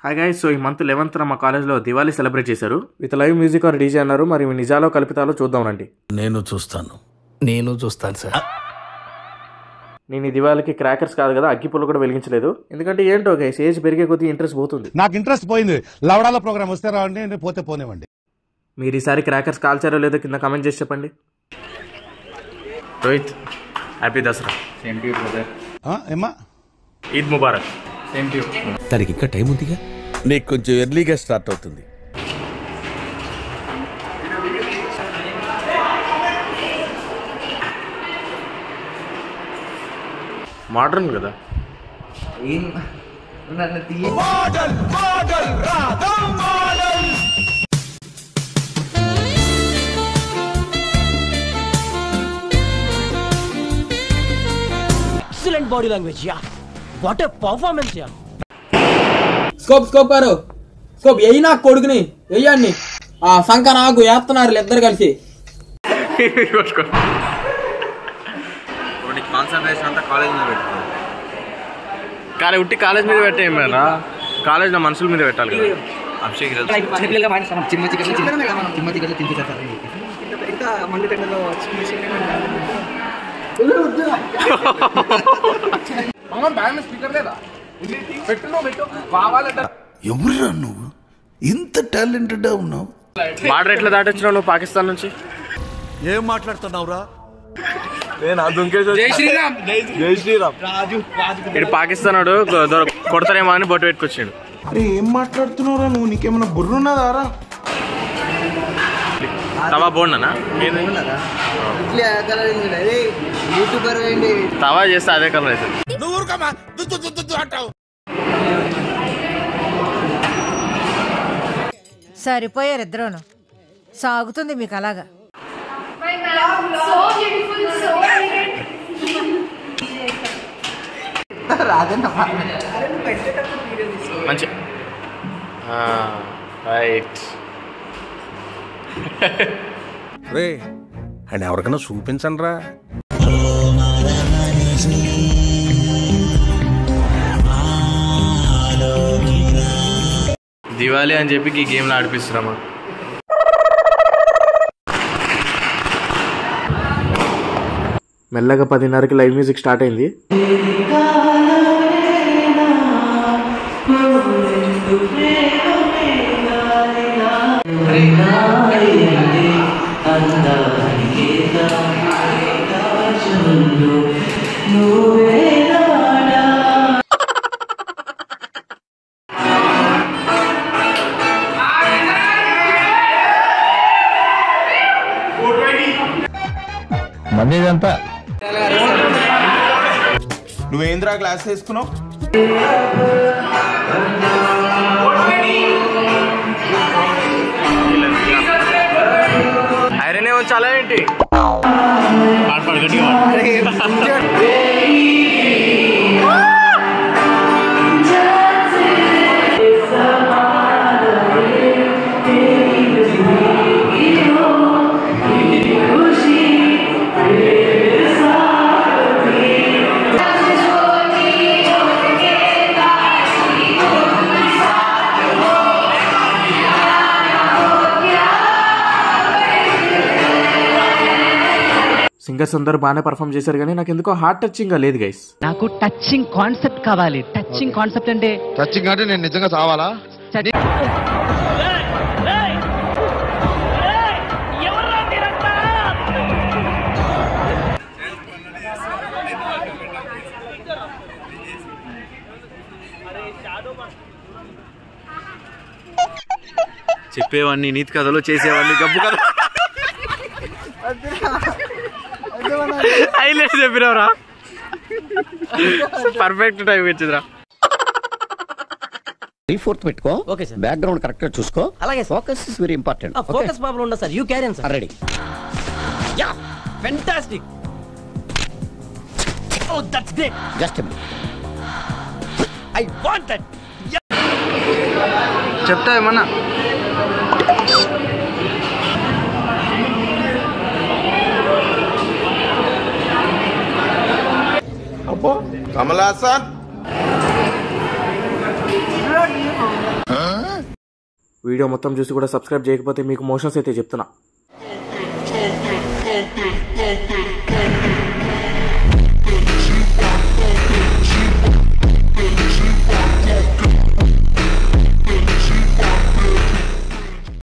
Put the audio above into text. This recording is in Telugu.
హాయ్ గైస్ సో ఈ మంత్ లెవెన్త్ మా కాలేజ్లో దివాళీ సెలబ్రేట్ చేశారు with live music or DJ అన్నారు మరి ఇవి నిజాలో కల్పితాలో చూద్దాం రండి నేను చూస్తాను నేను చూస్తాను సార్ నేను ఈ దివాళీకి క్రాకర్స్ కాదు కదా అగ్గిపుల్ల కూడా వెలిగించలేదు ఎందుకంటే ఏంటో గైస్ ఏజ్ పెరిగే కొద్దీ ఇంట్రెస్ట్ పోతుంది నాకు ఇంట్రెస్ట్ పోయింది లవడాల ప్రోగ్రామ్ వస్తే రావండి నేను పోతే పోనివ్వండి మీరు ఈసారి క్రాకర్స్ కాల్చారో లేదో కింద కామెంట్ చేసి చెప్పండి రోహిత్ హ్యాపీ దసరా ఆ, ఏమ్మా ఈద్ ముబారక్ దానికి ఇంకా టైం ఉందిగా నీకు కొంచెం ఎర్లీగా స్టార్ట్ అవుతుంది మోడర్న్ కదా excellent body language yeah what a performance yeah scope scope గారు స్కోప్ ఎయ్యి నా కొడుకుని వెయ్యండి ఆ సంఖ నాకు వేస్తున్నారు ఇద్దరు కలిసి కానీ ఉట్టి కాలేజ్ మీద పెట్టే ఏమైనా కాలేజ్ మనుషుల మీద పెట్టాలి కదా ఎవరురా నువ్వు ఇంత టాలెంటెడ్ ఉన్నావు బార్డర్ ఎట్లా దాటొచ్చినావు నువ్వు పాకిస్తాన్ నుంచి ఏం మాట్లాడుతున్నావురా ఇటు పాకిస్తాన్ వాడు దొర- కొడతారేమో అని బొట్టు పెట్టుకొచ్చాడు అరే ఏం మాట్లాడుతున్నావురా నువ్వు నీకేమైనా బుర్రున్నదారా తవా బోండనా తవా చేస్తే అదే కలర్ అవుతుంది సరిపోయారు ఇద్దరును సాగుతుంది మీకు అలాగా so beautiful, so elegant. మంచి రైట్ రే అండ్ ఎవరికైనా చూపించండి రా దివాళీ అని చెప్పి ఈ గేమ్లో ఆడిపిస్తున్నామా మెల్లగా పదిన్నరకి లైవ్ మ్యూజిక్ స్టార్ట్ అయింది నువ్వేంద్రా గ్లాస్ వేసుకున్నావు ఐరనే ఉంచాలా ఏంటి పాడు పాడు గట్టిగా పాడు. సింగర్స్ అందరూ బాగానే పర్ఫామ్ చేశారు కానీ నాకు ఎందుకో హార్ట్ టచింగ్ గా లేదు గైస్ నాకు టచింగ్ కాన్సెప్ట్ కావాలి టచింగ్ కాన్సెప్ట్ అంటే టచింగ్ అంటే నేను నిజంగా చావాలా చెప్పేవాడిని నీతి కథలు చేసేవాడిని గబ్బు కథ హైలైట్ చెప్పినవరా పర్ఫెక్ట్ టైం వచ్చిందిరా త్రీ ఫోర్త్ పెట్టుకో ఓకే సార్ బ్యాక్గ్రౌండ్ కరెక్ట్ గా చూసుకో అలాగే sir focus is very important focus problem ఉండదు sir you carry on sir ready yeah fantastic oh that's great just I want that చెప్తా ఏమన్నా అబ్బో కమలాసన్ వీడియో మొత్తం చూసి కూడా సబ్స్క్రైబ్ చేయకపోతే మీకు మోషన్స్ అయితే చెప్తున్నా